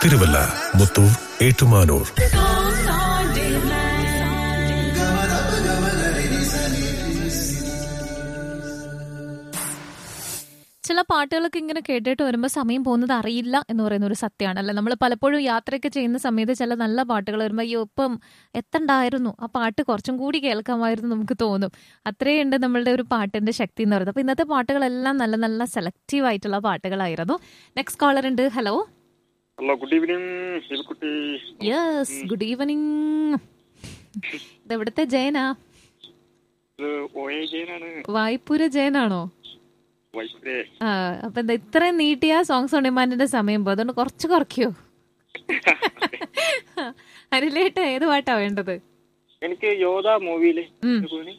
തിരുവല്ല മുത്തൂർ ഏറ്റുമാനൂർ ചില പാട്ടുകളൊക്കെ ഇങ്ങനെ കേട്ടിട്ട് വരുമ്പോൾ സമയം പോകുന്നത് അറിയില്ല എന്ന് പറയുന്ന ഒരു സത്യമാണ് അല്ലെ നമ്മൾ പലപ്പോഴും യാത്രയൊക്കെ ചെയ്യുന്ന സമയത്ത് ചില നല്ല പാട്ടുകൾ വരുമ്പോൾ അയ്യോ ഇപ്പം എത്തണ്ടായിരുന്നു ആ പാട്ട് കുറച്ചും കൂടി കേൾക്കാമായിരുന്നു നമുക്ക് തോന്നും അത്രയുണ്ട് നമ്മളുടെ ഒരു പാട്ടിന്റെ ശക്തി എന്ന് പറയുന്നത് അപ്പൊ ഇന്നത്തെ പാട്ടുകളെല്ലാം നല്ല നല്ല സെലക്റ്റീവ് ആയിട്ടുള്ള പാട്ടുകളായിരുന്നു നെക്സ്റ്റ് കോളർ ഉണ്ട് hello hello good evening Sivakutty yes good evening ഇത് എവിടുത്തെ ജയനാ ഇത് ഒ എ ജയനാണ് വായ്പൂര ജയനാണോ വൈഫേ ആ അപ്പൊ എന്താ ഇത്രയും നീട്ടിയ സോങ്സ് ഉണ്ണിമാന്റെ സമയം പോകും അതുകൊണ്ട് കുറച്ച് കുറയ്ക്കോ അനിലേട്ട ഏത് പാട്ടാ വേണ്ടത് എനിക്ക് യോധ മൂവിയില് ഉം.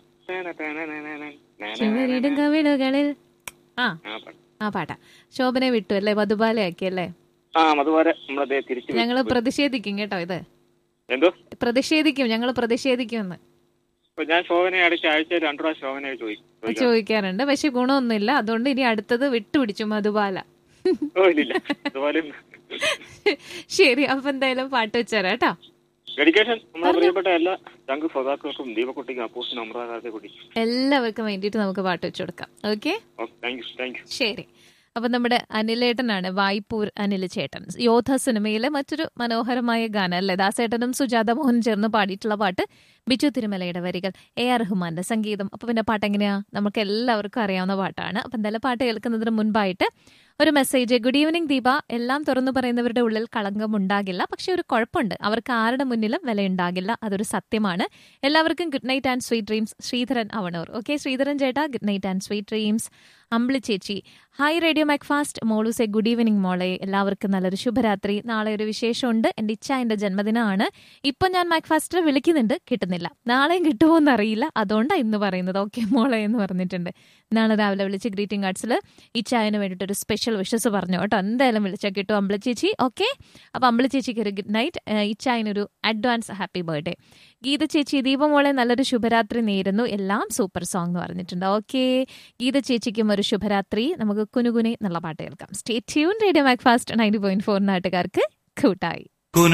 ചുവരിടും കവിളുകളിൽ ആ ആ പാട്ടാ ശോഭനെ വിട്ടു അല്ലേ മധുബാലയാക്കി അല്ലേ ആ അതുപോലെ നമ്മളത് തിരിച്ചു ഞങ്ങള് പ്രതിഷേധിക്കും കേട്ടോ ഇത് എന്തോ പ്രതിഷേധിക്കും ഞങ്ങൾ പ്രതിഷേധിക്കുമെന്ന് ഇപ്പൊ ഞാൻ ശോഭനെ അടച്ച ആഴ്ച രണ്ടു പ്രാവശ്യം ശോഭനെ ചോദിക്കും ചോദിക്കാറുണ്ട് പക്ഷെ ഗുണമൊന്നുമില്ല അതുകൊണ്ട് ഇനി അടുത്തത് വിട്ടുപിടിച്ചു മധുബാല ഓ ഇല്ലില്ല അതുപോലെ ശരി അപ്പൊ എന്തായാലും പാട്ട് വെച്ചേരാ കേട്ടോ ഡെഡിക്കേഷൻ നമ്മുടെ പ്രിയപ്പെട്ട എല്ലാ ചങ്ക് ശ്രോതാക്കൾക്കും ദീപക്കുട്ടിക്കും അപ്പോസിനും അമൃതാകാരത്തെ കുട്ടി എല്ലാവർക്കും വേണ്ടിയിട്ട് നമുക്ക് പാട്ട് വെച്ചു കൊടുക്കാം okay okay thank you thank you ശരി അപ്പൊ നമ്മുടെ അനിലേട്ടനാണ് വായ്പൂർ അനിൽ ചേട്ടൻ യോധ സിനിമയിലെ മറ്റൊരു മനോഹരമായ ഗാനം അല്ലേ ദാസേട്ടനും സുജാത മോഹൻ ചേർന്ന് പാടിയിട്ടുള്ള പാട്ട് ബിജു തിരുമലയുടെ വരികൾ എ ആർ റഹ്മാന്റെ സംഗീതം അപ്പൊ പിന്നെ പാട്ട് എങ്ങനെയാ നമുക്ക് എല്ലാവർക്കും അറിയാവുന്ന പാട്ടാണ് അപ്പൊ എന്തായാലും പാട്ട് കേൾക്കുന്നതിന് മുൻപായിട്ട് ഒരു മെസ്സേജ് ഗുഡ് ഈവനിങ് ദീപ എല്ലാം തുറന്നു പറയുന്നവരുടെ ഉള്ളിൽ കളങ്കം ഉണ്ടാകില്ല പക്ഷെ ഒരു കുഴപ്പമുണ്ട് അവർക്ക് ആരുടെ മുന്നിലും വിലയുണ്ടാകില്ല അതൊരു സത്യമാണ് എല്ലാവർക്കും good night and sweet dreams Sreedharan Avanoor okay Sreedharan ചേട്ടാ good night and sweet dreams Ambili ചേച്ചി ഹായ് റേഡിയോ മാക്ഫാസ്റ്റ് മോളൂസെ ഗുഡ് ഈവനിങ് മോളെ എല്ലാവർക്കും നല്ലൊരു ശുഭരാത്രി നാളെ ഒരു വിശേഷമുണ്ട് എൻ്റെ ഇച്ഛ എൻ്റെ ജന്മദിനമാണ് ഇപ്പം ഞാൻ മാക്ഫാസ്റ്റിൽ വിളിക്കുന്നുണ്ട് കിട്ടുന്നില്ല നാളെയും കിട്ടുമോ എന്നറിയില്ല അതുകൊണ്ടാണ് ഇന്ന് പറയുന്നത് ഓക്കെ മോളെ എന്ന് പറഞ്ഞിട്ടുണ്ട് നാളെ രാവിലെ വിളിച്ച് ഗ്രീറ്റിംഗ് കാർഡ്സിൽ ഇച്ചായന് വേണ്ടിയിട്ട് ഒരു സ്പെഷ്യൽ വിഷസ് പറഞ്ഞു കേട്ടോ എന്തായാലും വിളിച്ചാൽ കിട്ടും അമ്പിളി ചേച്ചി ഓക്കെ അപ്പോൾ അമ്പിളി ചേച്ചിക്ക് ഒരു ഗുഡ് നൈറ്റ് ഇച്ചായനൊരു അഡ്വാൻസ് ഹാപ്പി ബർത്ത്ഡേ ഗീത ചേച്ചി ദീപമോളെ നല്ലൊരു ശുഭരാത്രി നേരുന്നു എല്ലാം സൂപ്പർ സോങ് എന്ന് പറഞ്ഞിട്ടുണ്ട് ഓക്കെ ഗീത ചേച്ചിക്കും ഒരു ശുഭരാത്രി നമുക്ക് കുനുകുനെ എന്നുള്ള പാട്ട് കേൾക്കാം stay tune radio Macfast ninety point four നാട്ടുകാർക്ക് കൂട്ടായി